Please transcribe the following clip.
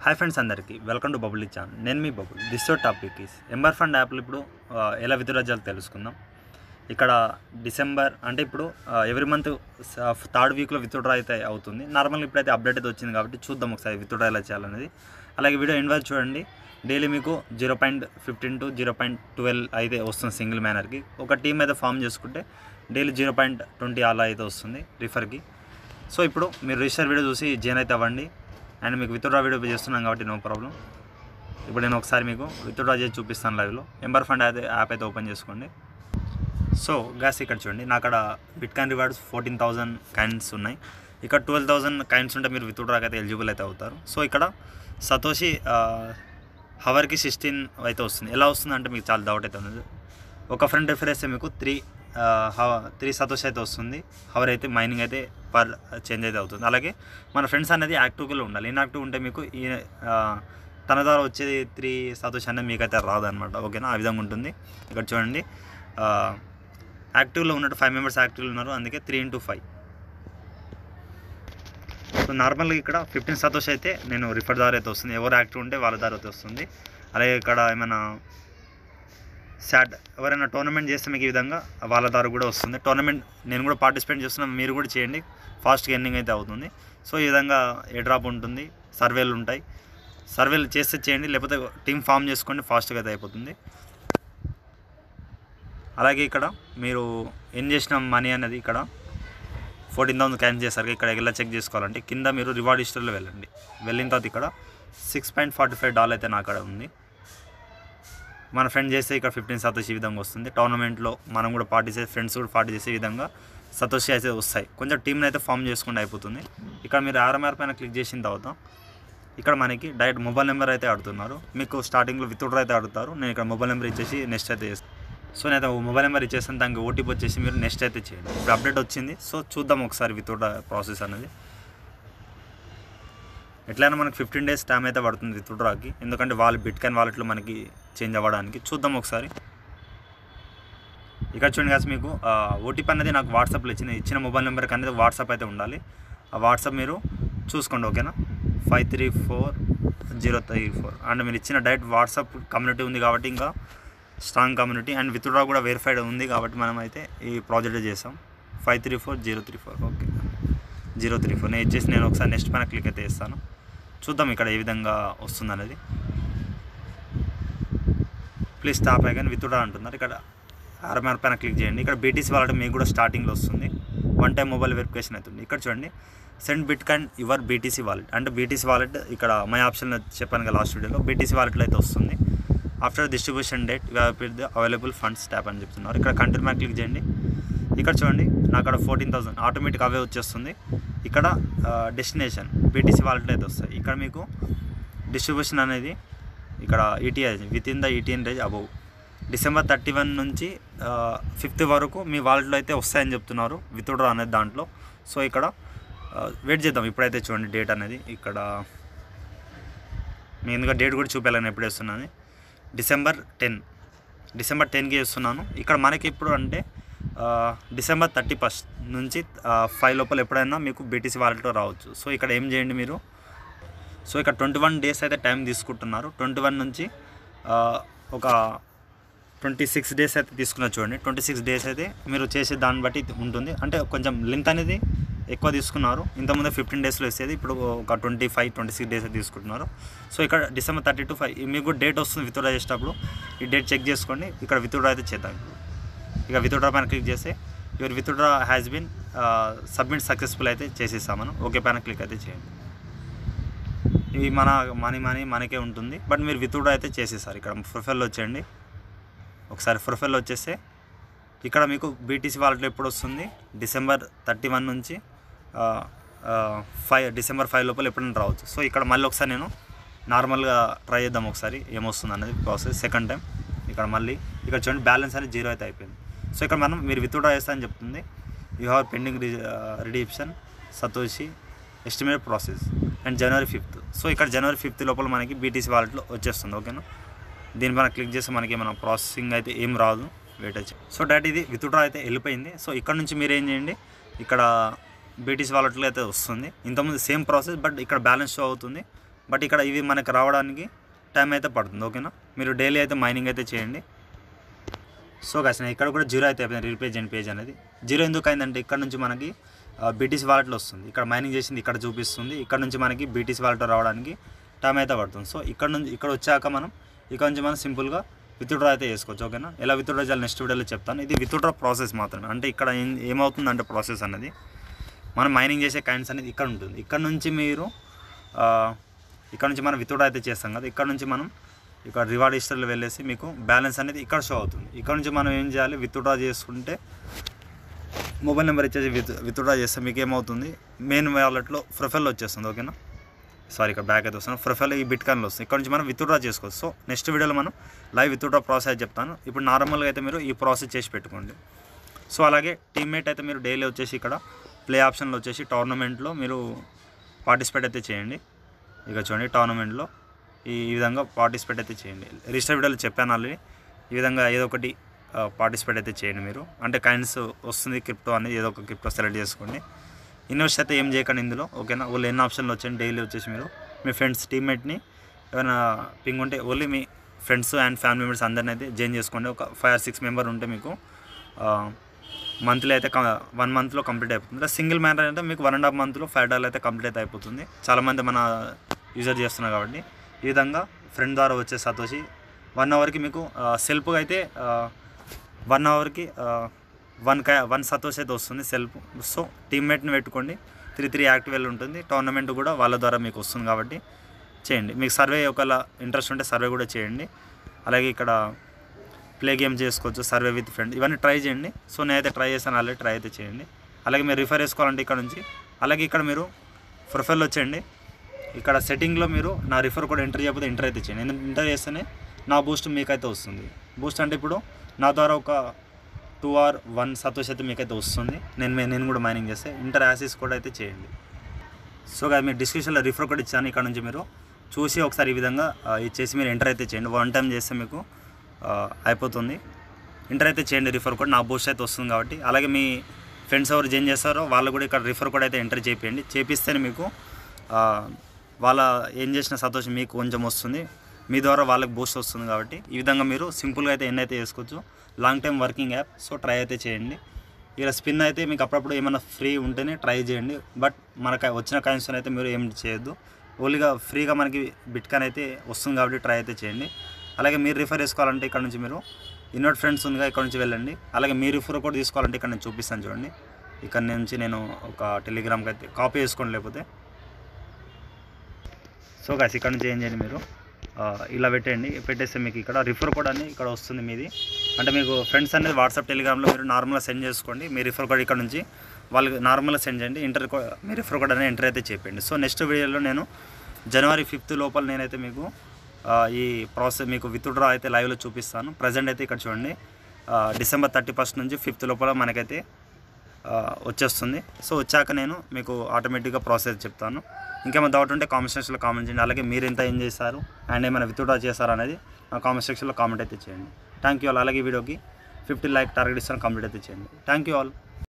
hi friends అందరికీ welcome to bubble channel నేను మీ bubble this so topic is ember fund యాప్లు ఇప్పుడు ఆ, ఎలా విత్డ్రా చేయాలో తెలుసుకుందాం ఇక్కడ డిసెంబర్ అంటే ఇప్పుడు ఎవ్రీ మంత్ థర్డ్ వీక్లో విత్డ్రా అయితే అవుతుంది నార్మల్గా ఇప్పుడైతే అప్డేట్ అయితే వచ్చింది కాబట్టి చూద్దాం ఒకసారి విత్డ్రా ఎలా చేయాలనేది అలాగే వీడియో ఎండ్ వరకు చూడండి డైలీ మీకు zero point fifteen to zero point twelve అయితే వస్తుంది సింగిల్ మ్యానర్కి ఒక టీం అయితే ఫామ్ చేసుకుంటే డైలీ జీరో పాయింట్ ట్వంటీ అలా అయితే వస్తుంది రిఫర్కి సో ఇప్పుడు మీరు రిజిస్టర్ వీడియో చూసి జాయిన్ అయితే అవ్వండి అండ్ మీకు విత్డ్రా వీడియో చేస్తున్నాం కాబట్టి నో ప్రాబ్లం ఇప్పుడు నేను ఒకసారి మీకు విత్డ్రా చేసి చూపిస్తాను లైవ్లో ఎంబర్ ఫండ్ అయితే యాప్ అయితే ఓపెన్ చేసుకోండి సో గ్యాస్ ఇక్కడ చూడండి నా అక్కడ bitcoin rewards fourteen thousand coins ఉన్నాయి ఇక్కడ ట్వెల్వ్ థౌసండ్ కైన్స్ ఉంటే మీరు విత్డ్రాకి అయితే ఎలిజిబుల్ అయితే అవుతారు సో ఇక్కడ సతోషి హవర్కి సిక్స్టీన్ అయితే వస్తుంది ఎలా వస్తుంది అంటే మీకు చాలా డౌట్ అయితే ఉంది ఒక ఫ్రెండ్ రిఫర్ చేస్తే మీకు త్రీ త్రీ సతోష్ అయితే వస్తుంది హవర్ అయితే మైనింగ్ అయితే పర్ చేంజ్ అయితే అవుతుంది అలాగే మన ఫ్రెండ్స్ అనేది యాక్టివ్గా ఉండాలి ఇన్యాక్టివ్ ఉంటే మీకు ఈ ఆ, తన ద్వారా వచ్చేది త్రీ సతోష్ అనేది మీకు అయితే రాదనమాట ఓకేనా ఆ విధంగా ఉంటుంది ఇక్కడ చూడండి ఆ, యాక్టివ్లో ఉన్నట్టు ఫైవ్ మెంబర్స్ యాక్టివ్లో ఉన్నారు అందుకే త్రీ ఇంటూ ఫైవ్ సో నార్మల్గా ఇక్కడ ఫిఫ్టీన్ సతోష్ అయితే నేను రిఫర్ ద్వారా అయితే వస్తుంది ఎవరు యాక్టివ్ ఉంటే వాళ్ళ ద్వారా అయితే వస్తుంది అలాగే ఇక్కడ ఏమైనా శాట్ ఎవరైనా టోర్నమెంట్ చేస్తే మీకు ఈ విధంగా వాళ్ళ ద్వారా కూడా వస్తుంది టోర్నమెంట్ నేను కూడా పార్టిసిపేట్ చేస్తున్నాను మీరు కూడా చేయండి ఫాస్ట్గా ఎండింగ్ అయితే అవుతుంది సో ఈ విధంగా ఏ డ్రాప్ ఉంటుంది సర్వేలు ఉంటాయి సర్వేలు చేస్తే చేయండి లేకపోతే టీం ఫామ్ చేసుకోండి ఫాస్ట్గా అయితే అయిపోతుంది అలాగే ఇక్కడ మీరు ఏం చేసిన మనీ అనేది ఇక్కడ ఫోర్టీన్ థౌసండ్ క్యాన్ చేశారు ఇక్కడ ఎలా చెక్ చేసుకోవాలంటే కింద మీరు రివార్డ్ హిస్టరీలో వెళ్ళండి వెళ్ళిన తర్వాత ఇక్కడ six point forty five dollar అయితే నా అక్కడ ఉంది మన ఫ్రెండ్ చేస్తే ఇక్కడ ఫిఫ్టీన్ సతోషి ఈ విధంగా వస్తుంది టోర్నమెంట్లో మనం కూడా పార్టీ చేసే ఫ్రెండ్స్ కూడా పార్టీ చేసే విధంగా సతోషి అయితే వస్తాయి కొంచెం టీంని అయితే ఫామ్ చేసుకుంటే అయిపోతుంది ఇక్కడ మీరు ఆర్ఎంఆర్ పైన క్లిక్ చేసిన తర్వాత ఇక్కడ మనకి డైరెక్ట్ మొబైల్ నెంబర్ అయితే ఆడుతున్నారు మీకు స్టార్టింగ్లో విత్డ్రా అయితే ఆడుతారు నేను ఇక్కడ మొబైల్ నెంబర్ ఇచ్చేసి నెక్స్ట్ అయితే చేస్తాను సో నేను మొబైల్ నెంబర్ ఇచ్చేస్తాను దానికి ఓటీపీ వచ్చేసి మీరు నెక్స్ట్ అయితే చేయండి ఇప్పుడు అప్డేట్ వచ్చింది సో చూద్దాం ఒకసారి విత్డ్రా ప్రాసెస్ అనేది ఎట్లయినా మనకి ఫిఫ్టీన్ డేస్ టైం అయితే పడుతుంది విత్డ్రాకి ఎందుకంటే వాళ్ళు బిట్ కాయిన్ వాలెట్లో మనకి చేంజ్ అవ్వడానికి చూద్దాం ఒకసారి ఇక్కడ చూడండి కాదు మీకు ఓటీపీ అనేది నాకు వాట్సాప్లో ఇచ్చిన ఇచ్చిన మొబైల్ నెంబర్కి అనేది వాట్సాప్ అయితే ఉండాలి ఆ వాట్సాప్ మీరు చూసుకోండి ఓకేనా five three four zero three four and మీరు ఇచ్చిన డైరెక్ట్ వాట్సాప్ కమ్యూనిటీ ఉంది కాబట్టి ఇంకా స్ట్రాంగ్ కమ్యూనిటీ అండ్ విత్డ్రా కూడా వెరిఫైడ్ ఉంది కాబట్టి మనం అయితే ఈ ప్రాజెక్ట్ చేసాం five three four zero three four okay zero three four నేను ఇచ్చేసి నేను ఒకసారి నెక్స్ట్ పైన క్లిక్ అయితే ఇస్తాను చూద్దాం ఇక్కడ ఏ విధంగా వస్తుంది అనేది ప్లీజ్ స్టాప్ అయ్యాను విత్డ్రా అంటున్నారు ఇక్కడ ఆర్ఎంఆర్ పైన క్లిక్ చేయండి ఇక్కడ బీటీసీ వాలెట్ మీకు కూడా స్టార్టింగ్లో వస్తుంది వన్ టైం మొబైల్ వెరిఫికేషన్ అవుతుంది ఇక్కడ చూడండి send bitcoin your BTC wallet అంటే బీటీసీ వాలెట్ ఇక్కడ మై ఆప్షన్ చెప్పాను కదా లాస్ట్ వీడియోలో బీటీసీ వాలెట్లో అయితే వస్తుంది after distribution date with the available funds tap అని చెప్తున్నారు ఇక్కడ కంట్రీ మ్యాక్ క్లిక్ చేయండి ఇక్కడ చూడండి నాకు అక్కడ ఫోర్టీన్ థౌసండ్ ఆటోమేటిక్ అవే వచ్చేస్తుంది ఇక్కడ డెస్టినేషన్ బీటీసీ వాలెట్లో అయితే వస్తాయి ఇక్కడ మీకు డిస్ట్రిబ్యూషన్ అనేది ఇక్కడ ETI with in the ETN range above December thirty one నుంచి ఫిఫ్త్ వరకు మీ వాలెట్లో అయితే వస్తాయని చెప్తున్నారు విత్డ్రా అనేది దాంట్లో సో ఇక్కడ వెయిట్ చేద్దాం ఇప్పుడైతే చూడండి డేట్ అనేది ఇక్కడ నేను ఎందుకంటే డేట్ కూడా చూపించాలని ఎప్పుడు వేస్తున్నాను డిసెంబర్ టెన్ డిసెంబర్ టెన్కి వేస్తున్నాను ఇక్కడ మనకి ఇప్పుడు అంటే ఆ, డిసెంబర్ థర్టీ ఫస్ట్ నుంచి ఫైవ్ లోపల ఎప్పుడైనా మీకు బీటీసీ వాలెట్లో రావచ్చు సో ఇక్కడ ఏం చేయండి మీరు సో ఇక్కడ ట్వంటీ వన్ డేస్ అయితే టైం తీసుకుంటున్నారు ట్వంటీ వన్ నుంచి ఆ, ఒక ట్వంటీ సిక్స్ డేస్ అయితే తీసుకున్నారు చూడండి ట్వంటీ సిక్స్ డేస్ అయితే మీరు చేసే దాన్ని బట్టి ఉంటుంది అంటే కొంచెం లెంత్ అనేది ఎక్కువ తీసుకున్నారు ఇంతకుముందు ఫిఫ్టీన్ డేస్లో వేసేది ఇప్పుడు ఒక twenty five twenty six days అయితే తీసుకుంటున్నారు సో ఇక్కడ డిసెంబర్ థర్టీ టు ఫైవ్ మీకు డేట్ వస్తుంది విత్డ్రా చేసేటప్పుడు ఈ డేట్ చెక్ చేసుకోండి ఇక్కడ విత్డ్రా అయితే చేద్దాం ఇక విత్డ్రా పైన క్లిక్ చేస్తే your withdraw has been submit successful అయితే చేసేస్తాం మనం ఓకే పైన క్లిక్ అయితే చేయండి ఇవి మన మనీ మనీ మనకే ఉంటుంది బట్ మీరు విత్డ్రా అయితే చేసేసారు ఇక్కడ ప్రొఫైల్లో వచ్చేయండి ఒకసారి ప్రొఫైల్లో వచ్చేస్తే ఇక్కడ మీకు బీటీసీ వాలెట్లో ఎప్పుడు వస్తుంది డిసెంబర్ థర్టీ వన్ నుంచి ఫైవ్ డిసెంబర్ ఫైవ్ లోపల ఎప్పుడైనా రావచ్చు సో ఇక్కడ మళ్ళీ ఒకసారి నేను నార్మల్గా ట్రై చేద్దాం ఒకసారి ఏమొస్తుంది అనేది ప్రాసెస్ సెకండ్ టైం ఇక్కడ మళ్ళీ ఇక్కడ చూడండి బ్యాలెన్స్ అనేది జీరో అయితే అయిపోయింది సో ఇక్కడ మనం మీరు విత్డ్రా చేస్తా అని చెప్తుంది you have pending redemption satoshi estimate process and January fifth so ఇక్కడ జనవరి ఫిఫ్త్ లోపల మనకి బీటీసీ వాలెట్లో వచ్చేస్తుంది ఓకేనా దీనిపైన క్లిక్ చేస్తే మనకి ఏమైనా ప్రాసెసింగ్ అయితే ఏం రాదు వెయిట్ వచ్చి సో డైరెక్ట్ ఇది విత్డ్రా అయితే వెళ్ళిపోయింది సో ఇక్కడ నుంచి మీరు ఏం చేయండి ఇక్కడ బీటీసీ వాలెట్లో అయితే వస్తుంది ఇంతకుముందు సేమ్ ప్రాసెస్ బట్ ఇక్కడ బ్యాలెన్స్ షో అవుతుంది బట్ ఇక్కడ ఇవి మనకు రావడానికి టైం అయితే పడుతుంది ఓకేనా మీరు డైలీ అయితే మైనింగ్ అయితే చేయండి సో కాసిన ఇక్కడ కూడా జీరో అయితే అయిపోయింది రీప్లేజెంట్ పేజ్ అనేది జీరో ఎందుకు అయిందంటే ఇక్కడ నుంచి మనకి బీటీసీ వాలెట్లో వస్తుంది ఇక్కడ మైనింగ్ చేసింది ఇక్కడ చూపిస్తుంది ఇక్కడ నుంచి మనకి బీటీసీ వాలెట్ రావడానికి టైం అయితే పడుతుంది సో ఇక్కడ నుంచి ఇక్కడ వచ్చాక మనం ఇక్కడ నుంచి మనం సింపుల్గా విత్డ్రా అయితే చేసుకోవచ్చు ఓకేనా ఎలా విత్డ్రా చేయాలి నెక్స్ట్ వీడియోలో చెప్తాను ఇది విత్డ్రా ప్రాసెస్ మాత్రమే అంటే ఇక్కడ ఏం ఏమవుతుందంటే ప్రాసెస్ అనేది మనం మైనింగ్ చేసే కైండ్స్ అనేది ఇక్కడ ఉంటుంది ఇక్కడ నుంచి మీరు ఆ, ఇక్కడ నుంచి మనం విత్డ్రా అయితే చేస్తాం కదా ఇక్కడ నుంచి మనం ఇక్కడ రివార్డ్ హిస్టరీలో వెళ్ళేసి మీకు బ్యాలెన్స్ అనేది ఇక్కడ షో అవుతుంది ఇక్కడ నుంచి మనం ఏం చేయాలి విత్డ్రా చేసుకుంటే మొబైల్ నెంబర్ ఇచ్చేసి విత్ విత్డ్రా చేస్తే మీకు ఏమవుతుంది మెయిన్ వ్యాలెట్లో ప్రొఫైల్ వచ్చేస్తుంది ఓకేనా సారీ ఇక్కడ బ్యాక్ అయితే వస్తుంది ప్రొఫైల్ ఈ బిట్ కాయిన్లో వస్తుంది ఇక్కడ నుంచి మనం విత్డ్రా చేసుకోవచ్చు సో నెక్స్ట్ వీడియోలో మనం లైవ్ విత్డ్రా ప్రాసెస్ చెప్తాను ఇప్పుడు నార్మల్గా అయితే మీరు ఈ ప్రాసెస్ చేసి పెట్టుకోండి సో అలాగే టీమ్మేట్ అయితే మీరు డైలీ వచ్చేసి ఇక్కడ ప్లే ఆప్షన్లో వచ్చేసి టోర్నమెంట్లో మీరు పార్టిసిపేట్ అయితే చేయండి ఇక చూడండి టోర్నమెంట్లో ఈ ఈ విధంగా పార్టిసిపేట్ అయితే చేయండి రిజిస్టర్ వీడియోలో చెప్పాను ఆల్రెడీ ఈ విధంగా ఏదో ఒకటి పార్టిసిపేట్ అయితే చేయండి మీరు అంటే కైండ్స్ వస్తుంది క్రిప్టో అనేది ఏదో ఒక క్రిప్టో సెలెక్ట్ చేసుకోండి ఇన్వెస్ట్ అయితే ఏం చేయకండి ఇందులో ఓకేనా వాళ్ళు ఎన్ని ఆప్షన్లు వచ్చాయండి డైలీ వచ్చేసి మీరు మీ ఫ్రెండ్స్ టీమ్మేట్ని ఏమైనా పింగ్ ఉంటే ఓన్లీ మీ ఫ్రెండ్స్ అండ్ ఫ్యామిలీ మెంబర్స్ అందరిని అయితే జాయిన్ చేసుకోండి ఒక ఫైవ్ ఆర్ సిక్స్ మెంబర్ ఉంటే మీకు మంత్లీ అయితే వన్ మంత్లో కంప్లీట్ అయిపోతుంది సింగిల్ మ్యాటర్ అంటే మీకు వన్ అండ్ హాఫ్ మంత్లో ఫైవ్ డాలర్ అయితే కంప్లీట్ అయితే అయిపోతుంది చాలామంది మన యూజర్ చేస్తున్నారు కాబట్టి ఈ విధంగా ఫ్రెండ్ ద్వారా వచ్చే సతోషి వన్ అవర్కి మీకు సెల్ఫ్గా అయితే వన్ అవర్కి వన్ కా వన్ సతోష్ అయితే వస్తుంది సెల్ఫ్ సో టీమ్మేట్ని పెట్టుకోండి త్రీ త్రీ యాక్టివ్ ఉంటుంది టోర్నమెంట్ కూడా వాళ్ళ ద్వారా మీకు వస్తుంది కాబట్టి చేయండి మీకు సర్వే ఒకవేళ ఇంట్రెస్ట్ ఉంటే సర్వే కూడా చేయండి అలాగే ఇక్కడ ప్లే గేమ్ చేసుకోవచ్చు సర్వే విత్ ఫ్రెండ్ ఇవన్నీ ట్రై చేయండి సో నేనైతే ట్రై చేశాను ఆల్రెడీ ట్రై అయితే చేయండి అలాగే మీరు రిఫర్ చేసుకోవాలంటే ఇక్కడ నుంచి అలాగే ఇక్కడ మీరు ప్రొఫైల్ వచ్చేయండి ఇక్కడ సెట్టింగ్లో మీరు నా రిఫర్ కూడా ఎంటర్ చేయకపోతే ఎంటర్ అయితే చేయండి ఎందుకంటే ఎంటర్ చేస్తేనే నా బూస్ట్ మీకైతే వస్తుంది బూస్ట్ అంటే ఇప్పుడు నా ద్వారా ఒక టూ ఆర్ వన్ సతోష్ అయితే మీకైతే వస్తుంది నేను మే- నేను కూడా మైనింగ్ చేస్తే ఇంటర్ యాసిస్ కూడా అయితే చేయండి సో కదా మీరు డిస్క్రిప్షన్లో రిఫర్ కూడా ఇచ్చాను ఇక్కడ నుంచి మీరు చూసి ఒకసారి ఈ విధంగా ఆ, ఇచ్చేసి మీరు ఎంటర్ అయితే చేయండి వన్ టైం చేస్తే మీకు ఆ, అయిపోతుంది ఎంటర్ అయితే చేయండి రిఫర్ కూడా నా బూస్ట్ అయితే వస్తుంది కాబట్టి అలాగే మీ ఫ్రెండ్స్ ఎవరు జాయిన్ చేస్తారో వాళ్ళు కూడా ఇక్కడ రిఫర్ కూడా అయితే ఎంటర్ చేయండి చేపిస్తేనే మీకు ఆ, వాళ్ళ ఏం చేసిన సంతోషం మీకు కొంచెం వస్తుంది మీ ద్వారా వాళ్ళకి బూస్ట్ వస్తుంది కాబట్టి ఈ విధంగా మీరు సింపుల్గా అయితే ఎన్ని అయితే చేసుకోవచ్చు long time working app so try అయితే చేయండి ఇలా స్పిన్ అయితే మీకు అప్పుడప్పుడు ఏమైనా ఫ్రీ ఉంటేనే ట్రై చేయండి బట్ మనకు వచ్చిన కాయిన్స్ అయితే మీరు ఏం చేయొద్దు ఓన్లీగా ఫ్రీగా మనకి బిట్ కాయిన్ అయితే వస్తుంది కాబట్టి ట్రై అయితే చేయండి అలాగే మీరు రిఫర్ చేసుకోవాలంటే ఇక్కడ నుంచి మీరు ఇన్వర్ట్ ఫ్రెండ్స్ ఉందిగా ఇక్కడ నుంచి వెళ్ళండి అలాగే మీ రిఫర్ కూడా తీసుకోవాలంటే ఇక్కడ నేను చూపిస్తాను చూడండి ఇక్కడ నుంచి నేను ఒక టెలిగ్రామ్కి అయితే కాపీ చేసుకోండి లేకపోతే సో గాస్ ఇక్కడ నుంచి ఏం చేయండి మీరు ఆ, ఇలా పెట్టండి పెట్టేస్తే మీకు ఇక్కడ రిఫర్ కోడ్ అని ఇక్కడ వస్తుంది మీది అంటే మీకు ఫ్రెండ్స్ అనేది వాట్సాప్ టెలిగ్రామ్లో మీరు నార్మల్గా సెండ్ చేసుకోండి మీ రిఫర్ కోడ్ ఇక్కడ నుంచి వాళ్ళకి నార్మల్గా సెండ్ చేయండి ఇంటర్ కో మీ రిఫర్ కోడ్ అనేది ఎంటర్ అయితే చెప్పండి సో నెక్స్ట్ వీడియోలో నేను జనవరి ఫిఫ్త్ లోపల నేనైతే మీకు ఆ, ఈ ప్రాసెస్ మీకు విత్డ్రా అయితే లైవ్లో చూపిస్తాను ప్రజెంట్ అయితే ఇక్కడ చూడండి ఆ, డిసెంబర్ థర్టీ ఫస్ట్ నుంచి ఫిఫ్త్ లోపల మనకైతే ఆ, వచ్చేస్తుంది సో వచ్చాక నేను మీకు ఆటోమేటిక్గా ప్రాసెస్ చెప్తాను ఇంకేమైనా డౌట్ ఉంటే కామెంట్ సెక్షన్లో కామెంట్ చేయండి అలాగే మీరు ఎంత ఏం చేశారు అండ్ ఏమైనా విత్డ్రా చేశారు అనేది నా కామెంట్ సెక్షన్లో కామెంట్ అయితే చేయండి థ్యాంక్ యూ ఆల్ అలాగే ఈ వీడియోకి ఫిఫ్టీ లైక్ టార్గెట్ ఇస్తాను కంప్లీట్ అయితే చేయండి థ్యాంక్ యూ ఆల్